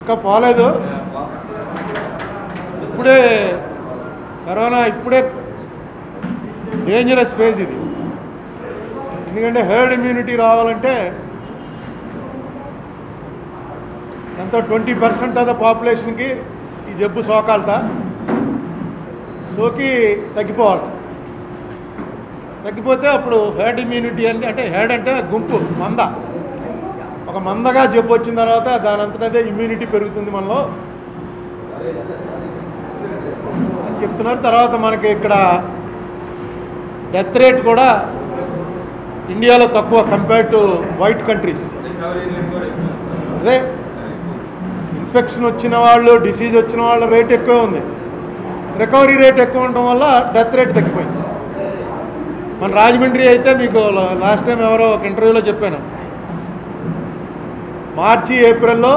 ఇంకా పోలేదు ఇప్పుడే కరోనా ఇప్పుడే డేంజరస్ ఫేజ్ ఇది ఎందుకంటే హెర్డ్ ఇమ్యూనిటీ రావాలంటే ఎంతో ట్వంటీ పర్సెంట్ ఆఫ్ ద పాపులేషన్కి ఈ జబ్బు సోకాలట సోకి తగ్గిపోవాలట తగ్గిపోతే అప్పుడు హెర్డ్ ఇమ్యూనిటీ అంటే అంటే హెర్డ్ అంటే గుంపు మంద ఒక మందగా జబ్బు వచ్చిన తర్వాత దాని అంతటదే ఇమ్యూనిటీ పెరుగుతుంది మనలో అని చెప్తున్నారు తర్వాత మనకి ఇక్కడ డెత్ రేట్ కూడా ఇండియాలో తక్కువ కంపేర్ టు వైట్ కంట్రీస్ అదే ఇన్ఫెక్షన్ వచ్చిన వాళ్ళు డిసీజ్ వచ్చిన వాళ్ళ రేట్ ఎక్కువ ఉంది రికవరీ రేట్ ఎక్కువ ఉండటం వల్ల డెత్ రేట్ తగ్గిపోయింది మన రాజమండ్రి అయితే మీకు లాస్ట్ టైం ఎవరో ఒక ఇంటర్వ్యూలో చెప్పాను మార్చి ఏప్రిల్లో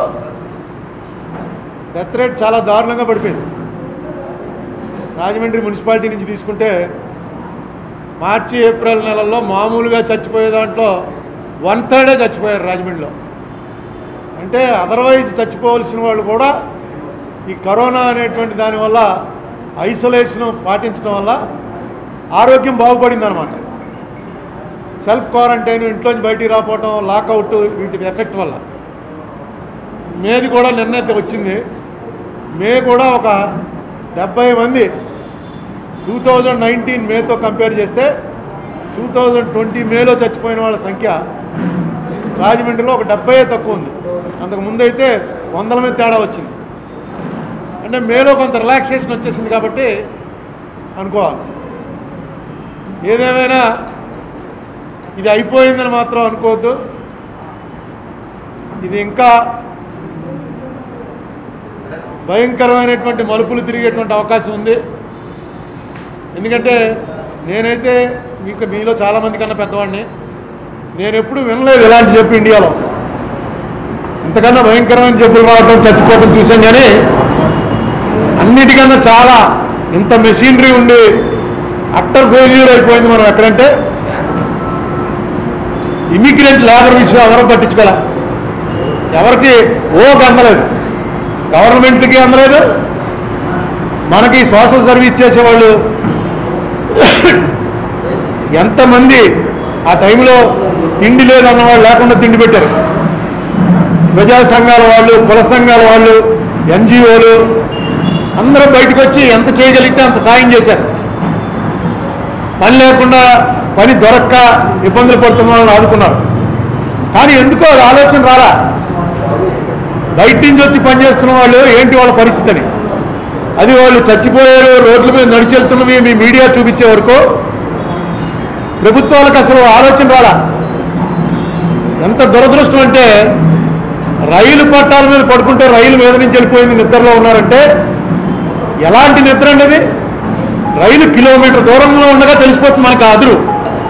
డెత్ రేట్ చాలా దారుణంగా పడిపోయింది రాజమండ్రి మున్సిపాలిటీ నుంచి తీసుకుంటే మార్చి ఏప్రిల్ నెలల్లో మామూలుగా చచ్చిపోయే దాంట్లో వన్ థర్డే చచ్చిపోయారు రాజమండ్రిలో అంటే అదర్వైజ్ చచ్చిపోవలసిన వాళ్ళు కూడా ఈ కరోనా అనేటువంటి దానివల్ల ఐసోలేషన్ పాటించడం వల్ల ఆరోగ్యం బాగుపడింది అనమాట సెల్ఫ్ క్వారంటైన్ ఇంట్లోంచి బయటికి రాకపోవటం లాకౌట్ వీటి ఎఫెక్ట్ వల్ల మేది కూడా నిన్న వచ్చింది మే కూడా ఒక డెబ్బై మంది టూ థౌజండ్ నైన్టీన్ మేతో కంపేర్ చేస్తే టూ థౌజండ్ ట్వంటీ మేలో చచ్చిపోయిన వాళ్ళ సంఖ్య రాజమండ్రిలో ఒక డెబ్బై తక్కువ ఉంది అంతకు ముందైతే వందల మీద తేడా వచ్చింది అంటే మేలో కొంత రిలాక్సేషన్ వచ్చేసింది కాబట్టి అనుకోవాలి ఏదేమైనా ఇది అయిపోయిందని మాత్రం అనుకోవద్దు ఇది ఇంకా భయంకరమైనటువంటి మలుపులు తిరిగేటువంటి అవకాశం ఉంది ఎందుకంటే నేనైతే మీకు మీలో చాలామంది కన్నా పెద్దవాడిని నేను ఎప్పుడు వినలేదు ఇలాంటి చెప్పు ఇండియాలో ఇంతకన్నా భయంకరమైన జబ్బులు రావడం చచ్చిపోవడం చూసాం కానీ అన్నిటికన్నా చాలా ఇంత మెషినరీ ఉండి అట్టర్ ఫెయిల్యూర్ అయిపోయింది మనం ఎక్కడంటే ఇమిగ్రెంట్ లేబర్ విషయం ఎవరు పట్టించుకోలే ఎవరికి ఓకి అందలేదు గవర్నమెంట్కి అందలేదు మనకి సోషల్ సర్వీస్ చేసేవాళ్ళు ఎంతమంది ఆ టైంలో తిండి లేదన్న వాళ్ళు లేకుండా తిండి పెట్టారు ప్రజా సంఘాల వాళ్ళు కుల సంఘాల వాళ్ళు ఎన్జిఓలు అందరూ బయటకు వచ్చి ఎంత చేయగలిగితే అంత సాయం చేశారు పని లేకుండా పని దొరక్క ఇబ్బందులు పడుతున్న వాళ్ళని ఆదుకున్నారు కానీ ఎందుకో అది ఆలోచన రాలా బయట నుంచి వచ్చి పనిచేస్తున్న వాళ్ళు ఏంటి వాళ్ళ పరిస్థితి అని అది వాళ్ళు చచ్చిపోయారు రోడ్ల మీద నడిచెళ్తున్నవి మీ మీడియా చూపించే వరకు ప్రభుత్వాలకు అసలు ఆలోచన రాలా ఎంత దురదృష్టం అంటే రైలు పట్టాల మీద పడుకుంటే రైలు మీద నుంచి వెళ్ళిపోయింది నిద్రలో ఉన్నారంటే ఎలాంటి నిద్ర అనేది రైలు కిలోమీటర్ దూరంలో ఉండగా తెలిసిపోతుంది మనకి ఆ అదురు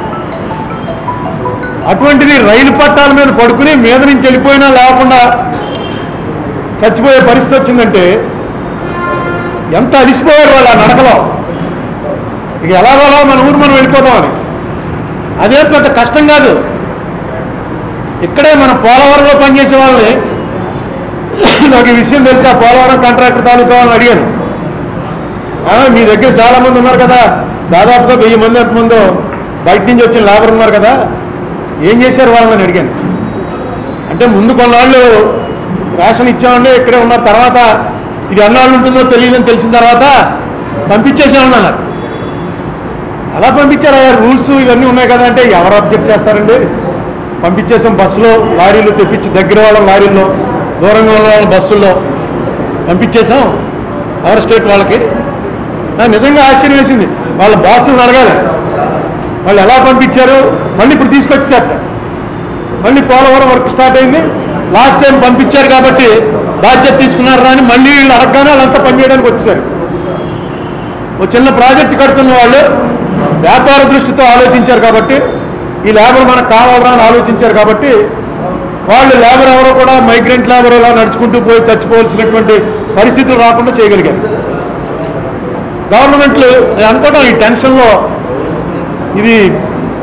అటువంటిది రైలు పట్టాల మీద పడుకుని మీద నుంచి వెళ్ళిపోయినా లేకుండా చచ్చిపోయే పరిస్థితి వచ్చిందంటే ఎంత అలిసిపోయారు వాళ్ళు ఆ నడకలో ఇక ఎలాగోలా మన ఊరు మనం వెళ్ళిపోదామని అదే పెద్ద కష్టం కాదు ఇక్కడే మన పోలవరంలో పనిచేసే వాళ్ళని నాకు ఈ విషయం తెలిసి ఆ పోలవరం కాంట్రాక్టర్ తాలూకా వాళ్ళని అడిగాను "ఆ, మీ దగ్గర చాలా మంది ఉన్నారు కదా దాదాపుగా వెయ్యి మంది ఎంతమందో బయట నుంచి వచ్చిన లేబర్ ఉన్నారు కదా ఏం చేశారు వాళ్ళని అడిగాను అంటే ముందు కొన్నాళ్ళు రేషన్ ఇచ్చామండి ఇక్కడే ఉన్నారు తర్వాత ఇది ఎన్నాళ్ళు ఉంటుందో తెలియదని తెలిసిన తర్వాత పంపించేసామని అన్నారు ఎలా పంపించారు రూల్స్ ఇవన్నీ ఉన్నాయి కదా అంటే ఎవరు అబ్జెక్ట్ చేస్తారండి పంపించేసాం బస్సులో లారీలు తెప్పించి దగ్గర వాళ్ళ లారీల్లో దూరంగా ఉన్న వాళ్ళ బస్సుల్లో పంపించేసాం ఎవరి స్టేట్ వాళ్ళకి నాకు నిజంగా ఆశ్చర్యం వేసింది వాళ్ళ బాసులను అడగాలి వాళ్ళు ఎలా పంపించారు మళ్ళీ ఇప్పుడు తీసుకొచ్చారు మళ్ళీ పోలవరం వర్క్ స్టార్ట్ అయింది లాస్ట్ టైం పంపించారు కాబట్టి బాధ్యత తీసుకున్నారు అని మళ్ళీ వీళ్ళు అడగగానే వాళ్ళంతా పనిచేయడానికి వచ్చేసారు ఓ చిన్న ప్రాజెక్ట్ కడుతున్న వాళ్ళు వ్యాపార దృష్టితో ఆలోచించారు కాబట్టి ఈ లేబర్ మనకు కావాలరా అని ఆలోచించారు కాబట్టి వాళ్ళు లేబర్ ఎవరో కూడా మైగ్రెంట్ లేబర్ ఇలా నడుచుకుంటూ పోయి చచ్చిపోవాల్సినటువంటి పరిస్థితులు రాకుండా చేయగలిగారు గవర్నమెంట్లు నేను అనుకోవడం ఈ టెన్షన్లో ఇది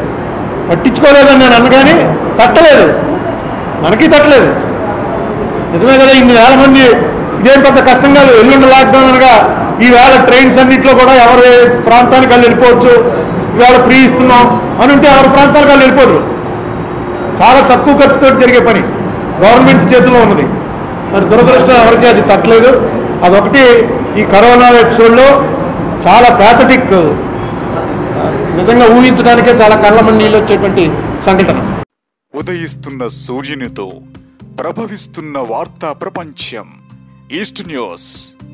పట్టించుకోలేదని నేను అనగాని తట్టలేదు మనకి తట్టలేదు నిజమే కదా ఇన్ని వేల మంది ఇదేం పెద్ద కష్టం కాదు ఎల్లుండి లాక్డౌన్ అనగా ఈవేళ ట్రైన్స్ అన్నింటిలో కూడా ఎవరి ప్రాంతానికి వాళ్ళు వెళ్ళిపోవచ్చు ఈవేళ ఫ్రీ ఇస్తున్నాం అని ఉంటే ఎవరి ప్రాంతానికి వాళ్ళు వెళ్ళిపోదురు చాలా తక్కువ ఖర్చుతో జరిగే పని గవర్నమెంట్ చేతిలో ఉన్నది మరి దురదృష్టం ఎవరికి అది తట్టలేదు అదొకటి ఈ కరోనా ఎపిసోడ్లో చాలా ప్యాథటిక్ నిజంగా ఊహించడానికే చాలా కళ్ళమని నీళ్ళు వచ్చేటువంటి సంఘటన ఉదయిస్తున్న సూర్యునితో ప్రభవిస్తున్న వార్తా ప్రపంచం ఈస్ట్ న్యూస్